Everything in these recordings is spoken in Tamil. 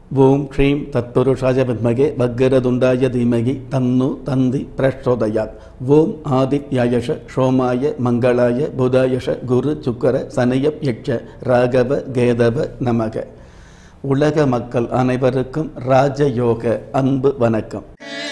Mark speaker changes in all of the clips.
Speaker 1: ஓம் ஸ்ரீம் தத்புருஷாய வித்மகே வக்கரதுண்டாய தீமகி தன்னு தந்தி பிரச்சோதயாத் ஓம் ஆதித்யாயஷ சோமாய மங்களாய புதாயஷ குரு சுக்கர சனயப் யட்ச ராகவ கேதவ நமக உலக மக்கள் அனைவருக்கும் ராஜயோக அன்பு வணக்கம்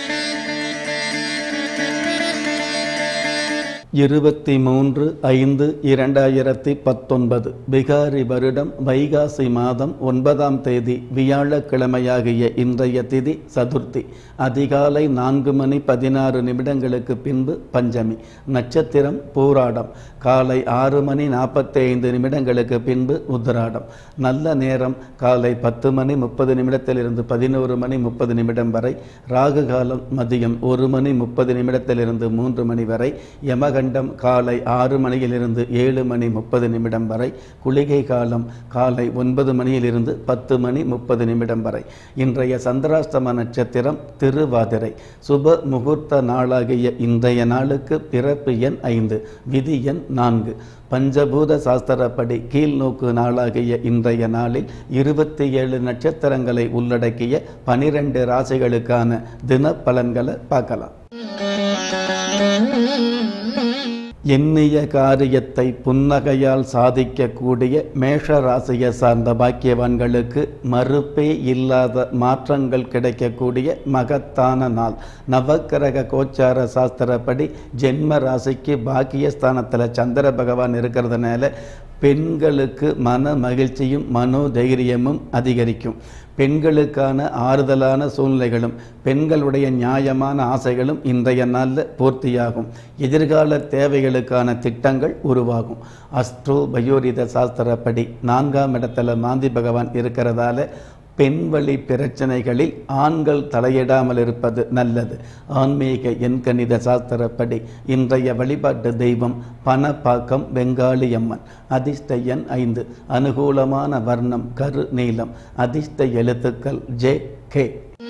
Speaker 1: இருபத்தி மூன்று ஐந்து இரண்டாயிரத்தி பத்தொன்பது பிகாரி வருடம் வைகாசி மாதம் ஒன்பதாம் தேதி வியாழக்கிழமையாகிய இன்றைய திதி சதுர்த்தி அதிகாலை நான்கு மணி பதினாறு நிமிடங்களுக்கு பின்பு பஞ்சமி நட்சத்திரம் பூராடம் காலை ஆறு மணி நாற்பத்தி ஐந்து நிமிடங்களுக்கு பின்பு உத்திராடம் நல்ல நேரம் காலை பத்து மணி முப்பது நிமிடத்திலிருந்து பதினோரு மணி முப்பது நிமிடம் வரை ராகு காலம் மதியம் ஒரு மணி முப்பது நிமிடத்திலிருந்து மூன்று மணி வரை யமகண்டம் காலை ஆறு மணியிலிருந்து ஏழு மணி முப்பது நிமிடம் வரை குளிகை காலம் காலை ஒன்பது மணியிலிருந்து பத்து மணி முப்பது நிமிடம் வரை இன்றைய சந்திராஷ்டம நட்சத்திரம் திருவாதிரை சுப முகூர்த்த நாளாகிய இன்றைய நாளுக்கு பிறப்பு எண் ஐந்து விதி எண் நான்கு பஞ்சபூத சாஸ்திரப்படி கீழ்நோக்கு நாளாகிய இன்றைய நாளில் இருபத்தி ஏழு நட்சத்திரங்களை உள்ளடக்கிய பனிரெண்டு ராசிகளுக்கான தின பலன்களை பார்க்கலாம் எண்ணிய காரியத்தை புன்னகையால் சாதிக்கக்கூடிய மேஷ ராசியை சார்ந்த பாக்கியவான்களுக்கு மறுப்பே இல்லாத மாற்றங்கள் கிடைக்கக்கூடிய மகத்தான நாள் நவக்கிரக கோச்சார சாஸ்திரப்படி ஜென்ம ராசிக்கு பாக்கியஸ்தானத்தில் சந்திர பகவான் இருக்கிறதுனால பெண்களுக்கு மன மகிழ்ச்சியும் மனோதைரியமும் அதிகரிக்கும் பெண்களுக்கான ஆறுதலான சூழ்நிலைகளும் பெண்களுடைய நியாயமான ஆசைகளும் இன்றைய நாளில் பூர்த்தியாகும் எதிர்கால தேவைகளுக்கான திட்டங்கள் உருவாகும் அஸ்ட்ரோ பயோரித சாஸ்திரப்படி நான்காம் இடத்துல மாந்தி பகவான் இருக்கிறதால பெண்வழி பிரச்சனைகளில் ஆண்கள் தலையிடாமல் இருப்பது நல்லது ஆன்மீக எண்கணித சாஸ்திரப்படி இன்றைய வழிபாட்டு தெய்வம் பணப்பாக்கம் வெங்காளி அம்மன் அதிர்ஷ்ட எண் ஐந்து அனுகூலமான வர்ணம் கரு நீளம் அதிர்ஷ்ட எழுத்துக்கள் ஜே கே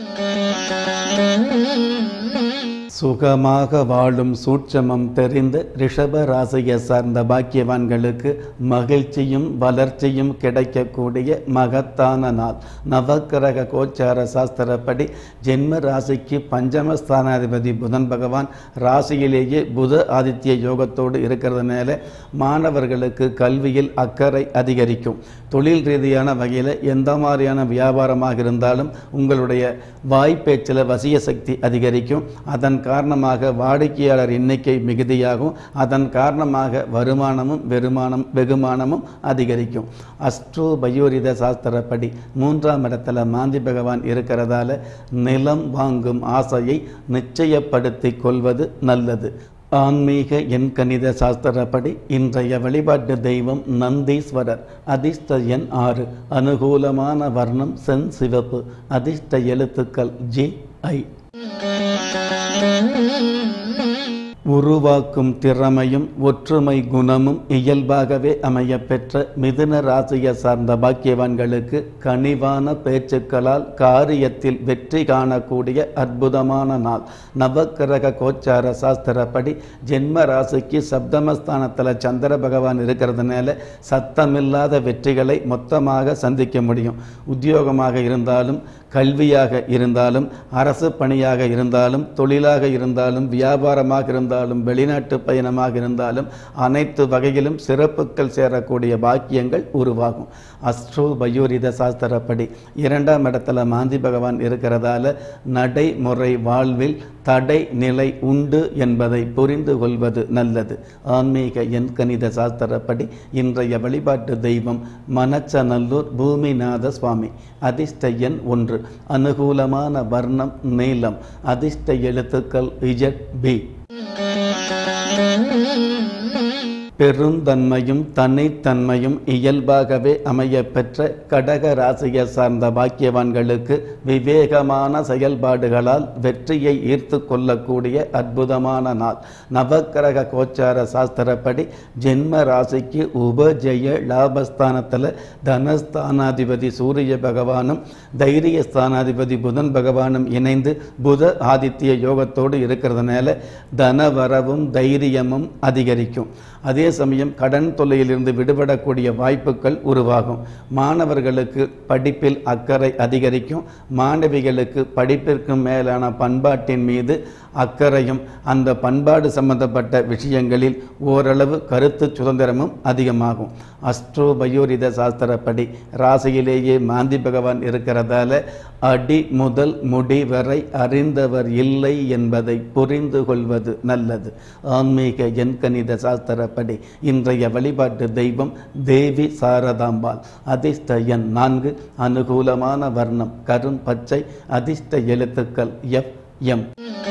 Speaker 1: சுகமாக வாழும் சூட்சமம் தெரிந்த ரிஷப ராசியை சார்ந்த பாக்கியவான்களுக்கு மகிழ்ச்சியும் வளர்ச்சியும் கிடைக்கக்கூடிய மகத்தான நாள் நவக்கிரக கோச்சார சாஸ்திரப்படி ஜென்ம ராசிக்கு பஞ்சமஸ்தானாதிபதி புதன் பகவான் ராசியிலேயே புத ஆதித்ய யோகத்தோடு இருக்கிறதுனால மாணவர்களுக்கு கல்வியில் அக்கறை அதிகரிக்கும் தொழில் ரீதியான வகையில் எந்த மாதிரியான வியாபாரமாக இருந்தாலும் உங்களுடைய வாய்ப்பேச்சில் வசிய சக்தி அதிகரிக்கும் அதன் காரணமாக வாடிக்கையாளர் எண்ணிக்கை மிகுதியாகும் அதன் காரணமாக வருமானமும் வெறுமானம் வெகுமானமும் அதிகரிக்கும் அஸ்ட்ரோ பயோரித சாஸ்திரப்படி மூன்றாம் இடத்துல மாந்தி பகவான் இருக்கிறதால நிலம் வாங்கும் ஆசையை நிச்சயப்படுத்தி கொள்வது நல்லது ஆன்மீக எண்கணித சாஸ்திரப்படி இன்றைய வழிபாட்டு தெய்வம் நந்தீஸ்வரர் அதிர்ஷ்ட எண் ஆறு அனுகூலமான வர்ணம் சென் சிவப்பு அதிர்ஷ்ட எழுத்துக்கள் ஜி ஐ உருவாக்கும் திறமையும் ஒற்றுமை குணமும் இயல்பாகவே அமையப்பெற்ற மிதுன ராசியை சார்ந்த பாக்கியவான்களுக்கு கனிவான பேச்சுக்களால் காரியத்தில் வெற்றி காணக்கூடிய அற்புதமான நாள் நவக்கிரக கோச்சார சாஸ்திரப்படி ஜென்ம ராசிக்கு சப்தமஸ்தானத்தில் சந்திர பகவான் இருக்கிறதுனால சத்தமில்லாத வெற்றிகளை மொத்தமாக சந்திக்க முடியும் உத்தியோகமாக இருந்தாலும் கல்வியாக இருந்தாலும் அரசு பணியாக இருந்தாலும் தொழிலாக இருந்தாலும் வியாபாரமாக இருந்தாலும் வெளிநாட்டு பயணமாக இருந்தாலும் அனைத்து வகையிலும் சிறப்புகள் சேரக்கூடிய பாக்கியங்கள் உருவாகும் அஸ்ட்ரோ பயோரித சாஸ்திரப்படி இரண்டாம் இடத்துல மாந்தி பகவான் இருக்கிறதால நடைமுறை வாழ்வில் தடை நிலை உண்டு என்பதை புரிந்து கொள்வது நல்லது ஆன்மீக எண்கணித சாஸ்திரப்படி இன்றைய வழிபாட்டு தெய்வம் மனச்சநல்லூர் பூமிநாத சுவாமி அதிர்ஷ்ட எண் ஒன்று அனுகூலமான வர்ணம் நீளம் அதிர்ஷ்ட எழுத்துக்கள் இஜட் பி பெருந்தன்மையும் தனித்தன்மையும் இயல்பாகவே அமையப்பெற்ற கடக ராசியை சார்ந்த பாக்கியவான்களுக்கு விவேகமான செயல்பாடுகளால் வெற்றியை ஈர்த்து கொள்ளக்கூடிய அற்புதமான நாள் நவக்கிரக கோச்சார சாஸ்திரப்படி ஜென்ம ராசிக்கு உபஜெய லாபஸ்தானத்தில் தனஸ்தானாதிபதி சூரிய பகவானும் தைரிய ஸ்தானாதிபதி புதன் பகவானும் இணைந்து புத ஆதித்ய யோகத்தோடு இருக்கிறதுனால தனவரவும் தைரியமும் அதிகரிக்கும் அதே சமயம் கடன் தொல்லையிலிருந்து விடுபடக்கூடிய வாய்ப்புகள் உருவாகும் மாணவர்களுக்கு படிப்பில் அக்கறை அதிகரிக்கும் மாணவிகளுக்கு படிப்பிற்கு மேலான பண்பாட்டின் மீது அக்கறையும் அந்த பண்பாடு சம்பந்தப்பட்ட விஷயங்களில் ஓரளவு கருத்து சுதந்திரமும் அதிகமாகும் அஸ்ட்ரோ பயோரித சாஸ்திரப்படி ராசியிலேயே மாந்தி பகவான் இருக்கிறதால அடி முதல் முடி வரை அறிந்தவர் இல்லை என்பதை புரிந்து கொள்வது நல்லது ஆன்மீக எண்கணித சாஸ்திரப்படி இன்றைய வழிபாட்டு தெய்வம் தேவி சாரதாம்பாள் அதிர்ஷ்ட எண் நான்கு அனுகூலமான வர்ணம் கரும் பச்சை அதிர்ஷ்ட எழுத்துக்கள் எஃப் எம்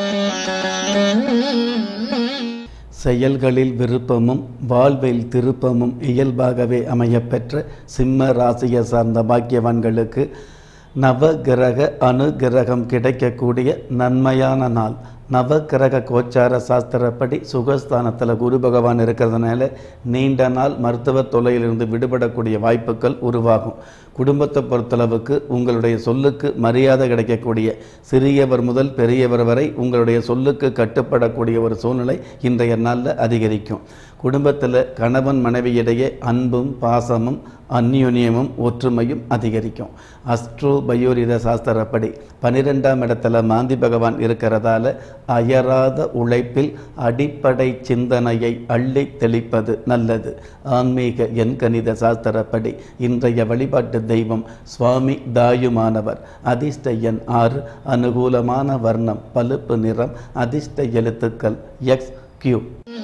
Speaker 1: செயல்களில் விருப்பமும் வாழ்வில் திருப்பமும் இயல்பாகவே அமையப்பெற்ற சிம்ம ராசியை சார்ந்த பாக்கியவான்களுக்கு நவகிரக அனுகிரகம் கிடைக்கக்கூடிய நன்மையான நாள் நவகிரக கோச்சார சாஸ்திரப்படி சுகஸ்தானத்தில் குரு பகவான் இருக்கிறதுனால நீண்ட நாள் மருத்துவ தொல்லையிலிருந்து விடுபடக்கூடிய வாய்ப்புகள் உருவாகும் குடும்பத்தை பொறுத்தளவுக்கு உங்களுடைய சொல்லுக்கு மரியாதை கிடைக்கக்கூடிய சிறியவர் முதல் பெரியவர் வரை உங்களுடைய சொல்லுக்கு கட்டுப்படக்கூடிய ஒரு சூழ்நிலை இன்றைய நாளில் அதிகரிக்கும் குடும்பத்தில் கணவன் மனைவியிடையே அன்பும் பாசமும் அந்யோன்யமும் ஒற்றுமையும் அதிகரிக்கும் அஸ்ட்ரோ பயோரித சாஸ்திரப்படி பனிரெண்டாம் இடத்துல மாந்தி பகவான் இருக்கிறதால அயராத உழைப்பில் அடிப்படை சிந்தனையை அள்ளி தெளிப்பது நல்லது ஆன்மீக எண்கணித சாஸ்திரப்படி இன்றைய வழிபாட்டு தெய்வம் சுவாமி தாயுமானவர் அதிர்ஷ்ட எண் ஆறு அனுகூலமான வர்ணம் பழுப்பு நிறம் அதிர்ஷ்ட எழுத்துக்கள் எக்ஸ் கியூ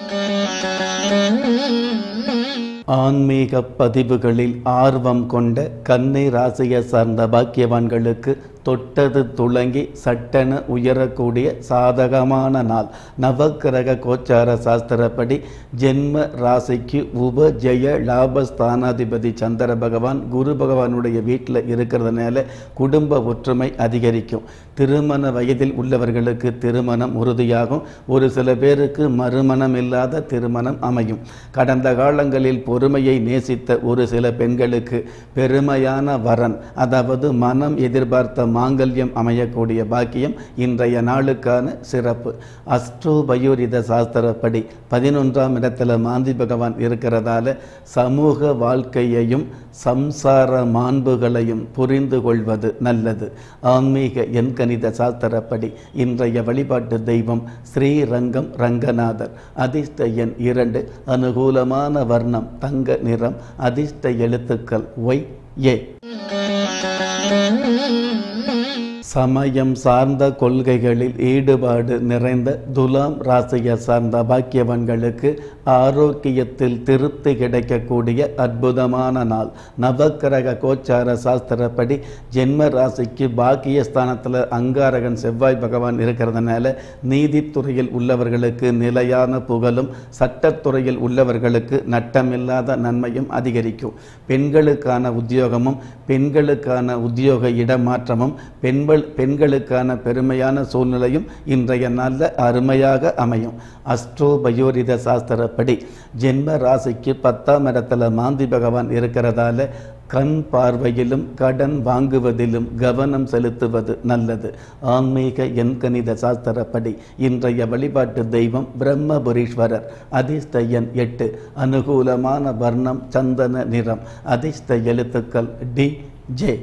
Speaker 1: ஆன்மீக பதிவுகளில் ஆர்வம் கொண்ட கன்னி ராசியை சார்ந்த பாக்கியவான்களுக்கு தொட்டது துளங்கி சட்டென உயரக்கூடிய சாதகமான நாள் நவக்கிரக கோச்சார சாஸ்திரப்படி ஜென்ம ராசிக்கு உப ஜெய லாபஸ்தானாதிபதி சந்திர பகவான் குரு பகவானுடைய வீட்டில் இருக்கிறதுனால குடும்ப ஒற்றுமை அதிகரிக்கும் திருமண வயதில் உள்ளவர்களுக்கு திருமணம் உறுதியாகும் ஒரு சில பேருக்கு மறுமணம் இல்லாத திருமணம் அமையும் கடந்த காலங்களில் பொறுமையை நேசித்த ஒரு சில பெண்களுக்கு பெருமையான வரன் அதாவது மனம் எதிர்பார்த்த மாங்கல்யம் அமையக்கூடிய பாக்கியம் இன்றைய நாளுக்கான சிறப்பு அஸ்ட்ரோ பயோரித சாஸ்திரப்படி பதினொன்றாம் இடத்துல மாந்தி பகவான் இருக்கிறதால சமூக வாழ்க்கையையும் சம்சார மாண்புகளையும் புரிந்து கொள்வது நல்லது ஆன்மீக எண்கணித சாஸ்திரப்படி இன்றைய வழிபாட்டு தெய்வம் ஸ்ரீரங்கம் ரங்கநாதர் அதிர்ஷ்ட எண் இரண்டு அனுகூலமான வர்ணம் தங்க நிறம் அதிர்ஷ்ட எழுத்துக்கள் ஒய் ஏ சமயம் சார்ந்த கொள்கைகளில் ஈடுபாடு நிறைந்த துலாம் ராசியை சார்ந்த பாக்கியவன்களுக்கு ஆரோக்கியத்தில் திருப்தி கிடைக்கக்கூடிய அற்புதமான நாள் நவக்கிரக கோச்சார சாஸ்திரப்படி ஜென்ம ராசிக்கு பாக்கியஸ்தானத்தில் அங்காரகன் செவ்வாய் பகவான் இருக்கிறதுனால நீதித்துறையில் உள்ளவர்களுக்கு நிலையான புகழும் சட்டத்துறையில் உள்ளவர்களுக்கு நட்டமில்லாத நன்மையும் அதிகரிக்கும் பெண்களுக்கான உத்தியோகமும் பெண்களுக்கான உத்தியோக இடமாற்றமும் பெண்கள் பெண்களுக்கான பெருமையான சூழ்நிலையும் இன்றைய நாளில் அருமையாக அமையும் அஸ்ட்ரோ பயோரித சாஸ்திரப்படி ஜென்ம ராசிக்கு பத்தாம் இடத்துல மாந்தி பகவான் இருக்கிறதால கண் பார்வையிலும் கடன் வாங்குவதிலும் கவனம் செலுத்துவது நல்லது ஆன்மீக எண்கணித சாஸ்திரப்படி இன்றைய வழிபாட்டு தெய்வம் பிரம்மபுரீஸ்வரர் அதிர்ஷ்ட எண் எட்டு அனுகூலமான வர்ணம் சந்தன நிறம் அதிர்ஷ்ட எழுத்துக்கள் டி ஜே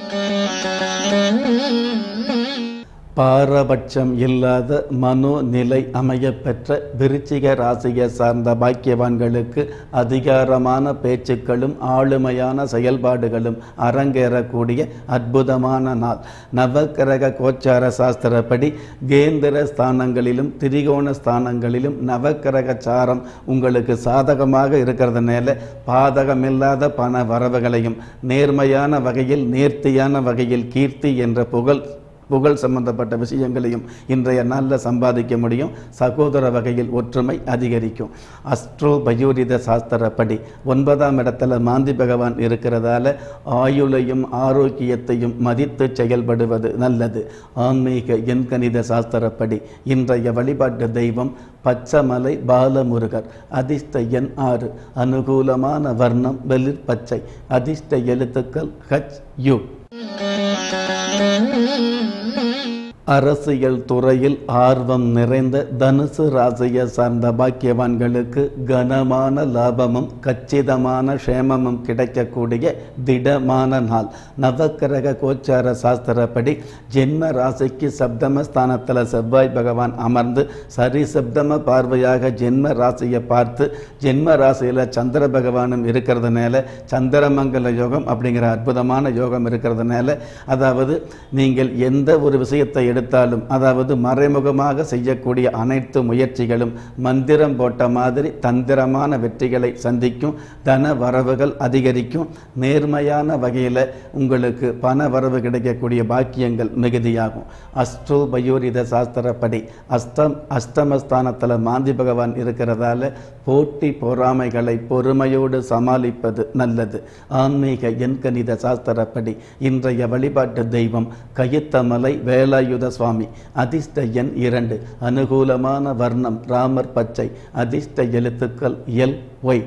Speaker 1: பாரபட்சம் இல்லாத மனோநிலை அமையப்பெற்ற விருச்சிக ராசியை சார்ந்த பாக்கியவான்களுக்கு அதிகாரமான பேச்சுக்களும் ஆளுமையான செயல்பாடுகளும் அரங்கேறக்கூடிய அற்புதமான நாள் நவக்கிரக கோச்சார சாஸ்திரப்படி கேந்திர ஸ்தானங்களிலும் திரிகோண ஸ்தானங்களிலும் நவக்கிரக சாரம் உங்களுக்கு சாதகமாக இருக்கிறதுனால பாதகமில்லாத பண வரவுகளையும் நேர்மையான வகையில் நேர்த்தியான வகையில் கீர்த்தி என்ற புகழ் புகழ் சம்பந்தப்பட்ட விஷயங்களையும் இன்றைய நாளில் சம்பாதிக்க முடியும் சகோதர வகையில் ஒற்றுமை அதிகரிக்கும் அஸ்ட்ரோ பயோரித சாஸ்திரப்படி ஒன்பதாம் இடத்துல மாந்தி பகவான் இருக்கிறதால ஆயுளையும் ஆரோக்கியத்தையும் மதித்து செயல்படுவது நல்லது ஆன்மீக எண்கணித சாஸ்திரப்படி இன்றைய வழிபாட்டு தெய்வம் பச்சமலை பாலமுருகர் அதிர்ஷ்ட எண் ஆறு அனுகூலமான வர்ணம் வெளிர் பச்சை அதிர்ஷ்ட எழுத்துக்கள் ஹச் யு அரசியல் துறையில் ஆர்வம் நிறைந்த தனுசு ராசியை சார்ந்த பாக்கியவான்களுக்கு கனமான லாபமும் கச்சிதமான க்ஷேமமும் கிடைக்கக்கூடிய திடமான நாள் நவக்கிரக கோச்சார சாஸ்திரப்படி ஜென்ம ராசிக்கு சப்தம ஸ்தானத்தில் செவ்வாய் பகவான் அமர்ந்து சரி சப்தம பார்வையாக ஜென்ம ராசியை பார்த்து ஜென்ம ராசியில் சந்திர பகவானும் இருக்கிறதுனால சந்திரமங்கல யோகம் அப்படிங்கிற அற்புதமான யோகம் இருக்கிறதுனால அதாவது நீங்கள் எந்த ஒரு விஷயத்தை எடுத்தாலும் அதாவது மறைமுகமாக செய்யக்கூடிய அனைத்து முயற்சிகளும் மந்திரம் போட்ட மாதிரி தந்திரமான வெற்றிகளை சந்திக்கும் தன வரவுகள் அதிகரிக்கும் நேர்மையான வகையில் உங்களுக்கு பண வரவு கிடைக்கக்கூடிய பாக்கியங்கள் மிகுதியாகும் அஸ்ட்ரோ பயோரித சாஸ்திரப்படி அஸ்தம் அஷ்டமஸ்தானத்தில் மாந்தி பகவான் இருக்கிறதால போட்டி பொறாமைகளை பொறுமையோடு சமாளிப்பது நல்லது ஆன்மீக எண்கணித சாஸ்திரப்படி இன்றைய வழிபாட்டு தெய்வம் கயித்தமலை வேலாயுத சுவாமி அதிர்ஷ்ட எண் இரண்டு அனுகூலமான வர்ணம் ராமர் பச்சை அதிர்ஷ்ட எழுத்துக்கள் எல் ஒய்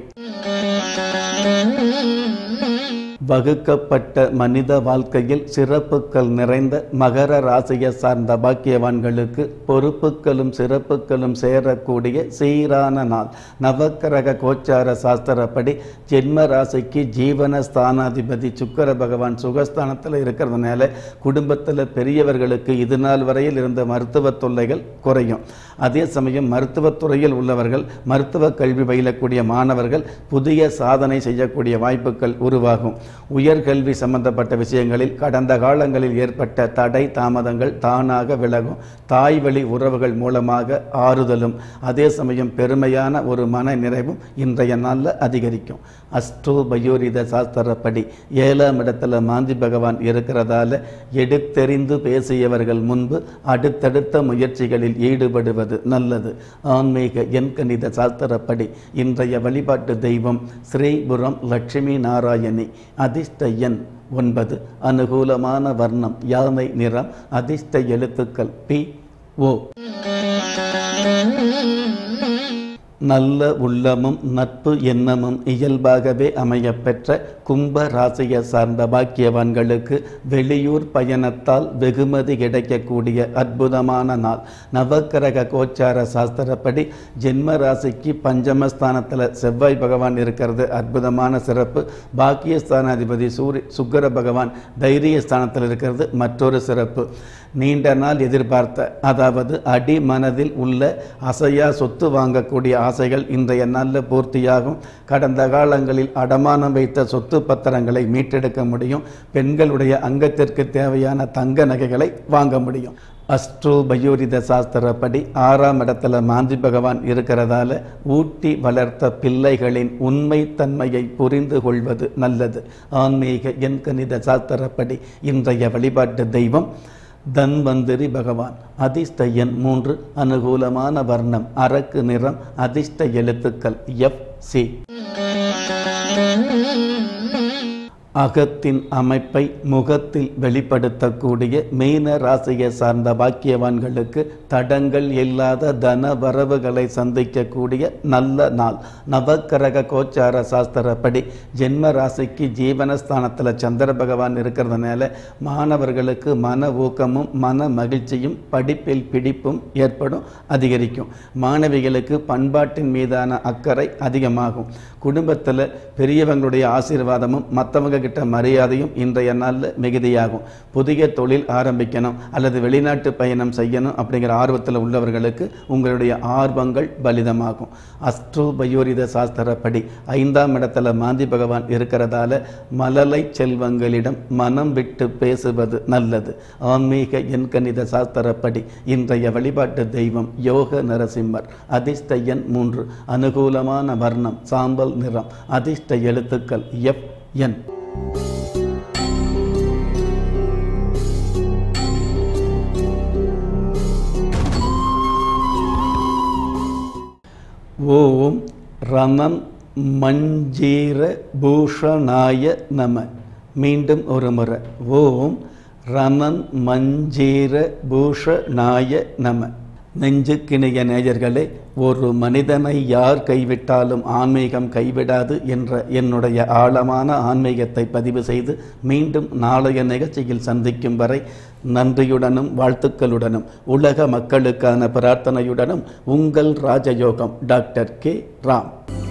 Speaker 1: வகுக்கப்பட்ட மனித வாழ்க்கையில் சிறப்புகள் நிறைந்த மகர ராசியை சார்ந்த பாக்கியவான்களுக்கு பொறுப்புகளும் சிறப்புகளும் சேரக்கூடிய சீரான நாள் நவக்கிரக கோச்சார சாஸ்திரப்படி ஜென்ம ராசிக்கு ஜீவன ஸ்தானாதிபதி சுக்கர பகவான் சுகஸ்தானத்தில் இருக்கிறதுனால குடும்பத்தில் பெரியவர்களுக்கு இது நாள் வரையில் இருந்த மருத்துவ தொல்லைகள் குறையும் அதே சமயம் மருத்துவத்துறையில் உள்ளவர்கள் மருத்துவ கல்வி பயிலக்கூடிய மாணவர்கள் புதிய சாதனை செய்யக்கூடிய வாய்ப்புகள் உருவாகும் உயர்கல்வி சம்பந்தப்பட்ட விஷயங்களில் கடந்த காலங்களில் ஏற்பட்ட தடை தாமதங்கள் தானாக விலகும் தாய் வழி உறவுகள் மூலமாக ஆறுதலும் அதே சமயம் பெருமையான ஒரு மன நிறைவும் இன்றைய நாளில் அதிகரிக்கும் அஸ்ட்ரோ பயோரித சாஸ்திரப்படி ஏழாம் இடத்துல மாந்தி பகவான் இருக்கிறதால எடுத்தெறிந்து பேசியவர்கள் முன்பு அடுத்தடுத்த முயற்சிகளில் ஈடுபடுவது நல்லது ஆன்மீக எண்கணித சாஸ்திரப்படி இன்றைய வழிபாட்டு தெய்வம் ஸ்ரீபுரம் லட்சுமி நாராயணி அதிர்ஷ்ட எண் ஒன்பது அனுகூலமான வர்ணம் யானை நிறம் அதிர்ஷ்ட எழுத்துக்கள் பி ஓ நல்ல உள்ளமும் நட்பு எண்ணமும் இயல்பாகவே அமையப்பெற்ற கும்ப ராசியை சார்ந்த பாக்கியவான்களுக்கு வெளியூர் பயணத்தால் வெகுமதி கிடைக்கக்கூடிய அற்புதமான நாள் நவக்கிரக கோச்சார சாஸ்திரப்படி ஜென்ம ராசிக்கு பஞ்சமஸ்தானத்தில் செவ்வாய் பகவான் இருக்கிறது அற்புதமான சிறப்பு பாக்கியஸ்தானாதிபதி சூரிய சுக்கர பகவான் தைரிய ஸ்தானத்தில் இருக்கிறது மற்றொரு சிறப்பு நீண்ட நாள் எதிர்பார்த்த அதாவது அடி மனதில் உள்ள அசையா சொத்து வாங்கக்கூடிய ஆசைகள் இன்றைய நாளில் பூர்த்தியாகும் கடந்த காலங்களில் அடமானம் வைத்த சொத்து பத்திரங்களை மீட்டெடுக்க முடியும் பெண்களுடைய அங்கத்திற்கு தேவையான தங்க நகைகளை வாங்க முடியும் அஸ்ட்ரோ பயோரித சாஸ்திரப்படி ஆறாம் இடத்துல மாந்தி பகவான் இருக்கிறதால ஊட்டி வளர்த்த பிள்ளைகளின் உண்மைத்தன்மையை புரிந்து கொள்வது நல்லது ஆன்மீக எண்கணித சாஸ்திரப்படி இன்றைய வழிபாட்டு தெய்வம் தன்வந்திரி பகவான் அதிர்ஷ்ட எண் மூன்று அனுகூலமான வர்ணம் அரக்கு நிறம் அதிர்ஷ்ட எழுத்துக்கள் எஃப் சி அகத்தின் அமைப்பை முகத்தில் வெளிப்படுத்தக்கூடிய மீன ராசியை சார்ந்த பாக்கியவான்களுக்கு தடங்கள் இல்லாத தன வரவுகளை சந்திக்கக்கூடிய நல்ல நாள் நவக்கிரக கோச்சார சாஸ்திரப்படி ஜென்ம ராசிக்கு ஜீவனஸ்தானத்தில் சந்திர பகவான் இருக்கிறதுனால மாணவர்களுக்கு மன ஊக்கமும் மன மகிழ்ச்சியும் படிப்பில் பிடிப்பும் ஏற்படும் அதிகரிக்கும் மாணவிகளுக்கு பண்பாட்டின் மீதான அக்கறை அதிகமாகும் குடும்பத்தில் பெரியவங்களுடைய ஆசீர்வாதமும் மற்றவங்க கிட்ட மரியாதையும் இன்றைய நாளில் மிகுதியாகும் புதிய தொழில் ஆரம்பிக்கணும் அல்லது வெளிநாட்டு பயணம் செய்யணும் அப்படிங்கிற ஆர்வத்தில் உள்ளவர்களுக்கு உங்களுடைய ஆர்வங்கள் பலிதமாகும் அஸ்ட்ரோ பயோரித சாஸ்திரப்படி ஐந்தாம் இடத்துல மாந்தி பகவான் இருக்கிறதால மலலை செல்வங்களிடம் மனம் விட்டு பேசுவது நல்லது ஆன்மீக எண்கணித சாஸ்திரப்படி இன்றைய வழிபாட்டு தெய்வம் யோக நரசிம்மர் அதிர்ஷ்ட எண் மூன்று அனுகூலமான வர்ணம் சாம்பல் நிறம் அதிர்ஷ்ட எழுத்துக்கள் எஃப் என் ஓம் ரணன் மஞ்சீர பூஷணாய நம மீண்டும் ஒரு முறை ஓம் ரணன் மஞ்சீர பூஷணாய நம நெஞ்சுக்கிணைய நேயர்களே ஒரு மனிதனை யார் கைவிட்டாலும் ஆன்மீகம் கைவிடாது என்ற என்னுடைய ஆழமான ஆன்மீகத்தை பதிவு செய்து மீண்டும் நாளைய நிகழ்ச்சியில் சந்திக்கும் வரை நன்றியுடனும் வாழ்த்துக்களுடனும் உலக மக்களுக்கான பிரார்த்தனையுடனும் உங்கள் ராஜயோகம் டாக்டர் கே ராம்